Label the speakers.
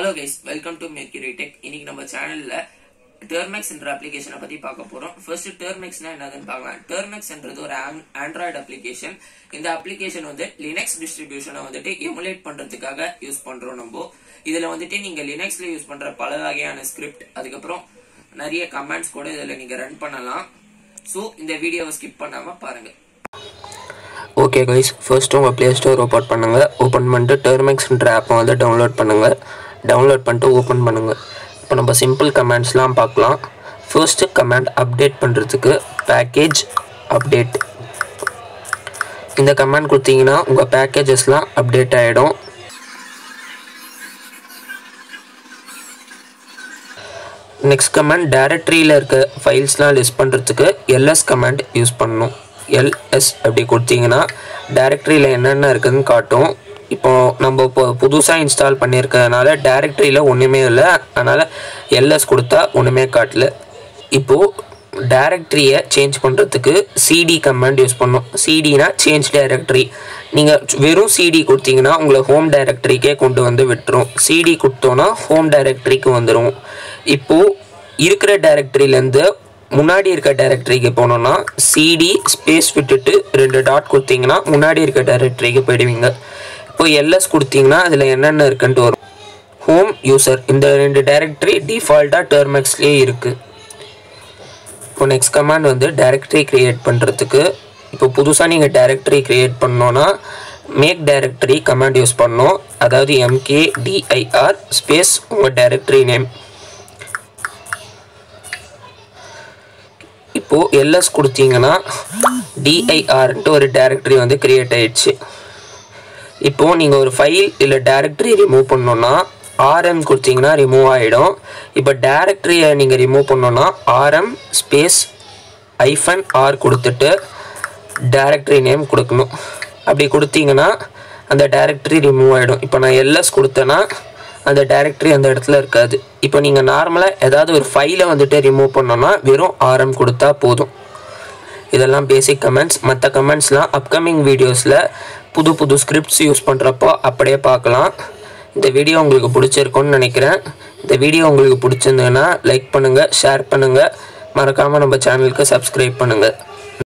Speaker 1: hello guys welcome to மேக்யூரி tech இன்னைக்கு நம்ம சேனல்ல டெர்மெக்ஸ் என்ற அப்ளிகேஷனை பத்தி பார்க்க போறோம் ஃபர்ஸ்ட் டெர்மெக்ஸ்னா என்னதுன்னு பார்க்கலாம் டெர்மெக்ஸ்ன்றது ஒரு ஆண்ட்ராய்டு அப்ளிகேஷன் இந்த அப்ளிகேஷன் வந்து லினக்ஸ் டிஸ்ட்ரிபியூஷனை வந்துட்டு எமுலேட் பண்றதுக்காக யூஸ் பண்றோம் நம்ம இதுல வந்துட்டு நீங்க லினக்ஸ்ல யூஸ் பண்ற பல வகையான ஸ்கிரிப்ட் அதுக்கப்புறம் நிறைய கமெண்ட்ஸ் கூட இதுல நீங்க ரன் பண்ணலாம் ஸோ இந்த வீடியோவை ஸ்கிப் பண்ணாம பாருங்க
Speaker 2: ஓகே கைஸ் ஃபர்ஸ்ட் உங்கள் ப்ளே ஸ்டோர் ஓப்பன் பண்ணுங்கள் ஓப்பன் பண்ணிட்டு டெர்மெக்ஸ்ன்ற ஆப்பை வந்து டவுன்லோட் பண்ணுங்கள் டவுன்லோட் பண்ணிட்டு ஓப்பன் பண்ணுங்கள் இப்போ நம்ம சிம்பிள் கமெண்ட்ஸ்லாம் பார்க்கலாம் ஃபர்ஸ்ட்டு கமெண்ட் அப்டேட் பண்ணுறதுக்கு பேக்கேஜ் அப்டேட் இந்த கமெண்ட் கொடுத்தீங்கன்னா உங்கள் பேக்கேஜஸ்லாம் அப்டேட் ஆகிடும் நெக்ஸ்ட் கமெண்ட் டேரக்டரியில் இருக்க ஃபைல்ஸ்லாம் லிஸ்ட் பண்ணுறதுக்கு எல்எஸ் கமெண்ட் யூஸ் பண்ணணும் எல்எஸ் அப்படி கொடுத்தீங்கன்னா டேரக்டரியில் என்னென்ன இருக்குதுன்னு காட்டும் இப்போ நம்ம இப்போ புதுசாக இன்ஸ்டால் பண்ணியிருக்கிறதுனால டேரக்டரியில் ஒன்றுமே இல்லை அதனால் எல்எஸ் கொடுத்தா ஒன்றுமே காட்டல இப்போது டேரக்டரியை சேஞ்ச் பண்ணுறதுக்கு சிடி கமாண்ட் யூஸ் பண்ணோம் சிடினா சேஞ்ச் டைரக்டரி நீங்கள் வெறும் சிடி கொடுத்தீங்கன்னா உங்களை ஹோம் டைரக்டரிக்கே கொண்டு வந்து விட்டுரும் சிடி கொடுத்தோன்னா ஹோம் டைரக்டரிக்கு வந்துடும் இப்போது இருக்கிற டைரக்டரியிலேருந்து முன்னாடி இருக்க டைரக்டரிக்கு போனோம்னா சிடி ஸ்பேஸ் விட்டுட்டு ரெண்டு டாட் கொடுத்தீங்கன்னா முன்னாடி இருக்க டைரக்டரிக்கு போயிடுவீங்க இப்போ எல்எஸ் கொடுத்தீங்கன்னா அதில் என்னென்ன இருக்குன்ட்டு வரும் ஹோம் யூசர் இந்த ரெண்டு டைரக்டரி டிஃபால்ட்டாக டெர்மெக்ஸ்லேயே இருக்குது இப்போ நெக்ஸ்ட் கமாண்ட் வந்து டைரக்டரி க்ரியேட் பண்ணுறதுக்கு இப்போ புதுசாக நீங்கள் டைரக்டரி க்ரியேட் பண்ணோன்னா மேக் டைரக்டரி கமாண்ட் யூஸ் பண்ணோம் அதாவது எம்கே டிஐஆர் ஸ்பேஸ் உங்கள் டைரக்டரி நேம் இப்போது எல்எஸ் கொடுத்தீங்கன்னா டிஐஆர்ன்ட்டு ஒரு டைரக்டரி வந்து க்ரியேட் ஆயிடுச்சு இப்போது நீங்கள் ஒரு ஃபைல் இல்லை டைரக்டரி ரிமூவ் பண்ணோன்னா ஆர்எம் கொடுத்தீங்கன்னா ரிமூவ் ஆகிடும் இப்போ டேரக்டரியை நீங்கள் ரிமூவ் பண்ணோன்னா ஆர்எம் ஸ்பேஸ் ஐஃபன் ஆர் கொடுத்துட்டு டேரக்டரி நேம் கொடுக்கணும் அப்படி கொடுத்தீங்கன்னா அந்த டேரக்டரி ரிமூவ் ஆகிடும் இப்போ நான் எல்எஸ் கொடுத்தேன்னா அந்த டேரக்டரி அந்த இடத்துல இருக்காது இப்போ நீங்கள் நார்மலாக ஏதாவது ஒரு ஃபைலை வந்துட்டு ரிமூவ் பண்ணோன்னா வெறும் ஆர்எம் கொடுத்தா போதும் இதெல்லாம் பேசிக் கமெண்ட்ஸ் மற்ற கமெண்ட்ஸ்லாம் அப்கமிங் வீடியோஸில் புது புது ஸ்கிரிப்ட்ஸ் யூஸ் பண்ணுறப்போ அப்படியே பார்க்கலாம் இந்த வீடியோ உங்களுக்கு பிடிச்சிருக்கும்னு நினைக்கிறேன் இந்த வீடியோ உங்களுக்கு பிடிச்சிருந்ததுன்னா லைக் பண்ணுங்கள் ஷேர் பண்ணுங்கள் மறக்காமல் நம்ம சேனலுக்கு சப்ஸ்கிரைப் பண்ணுங்கள்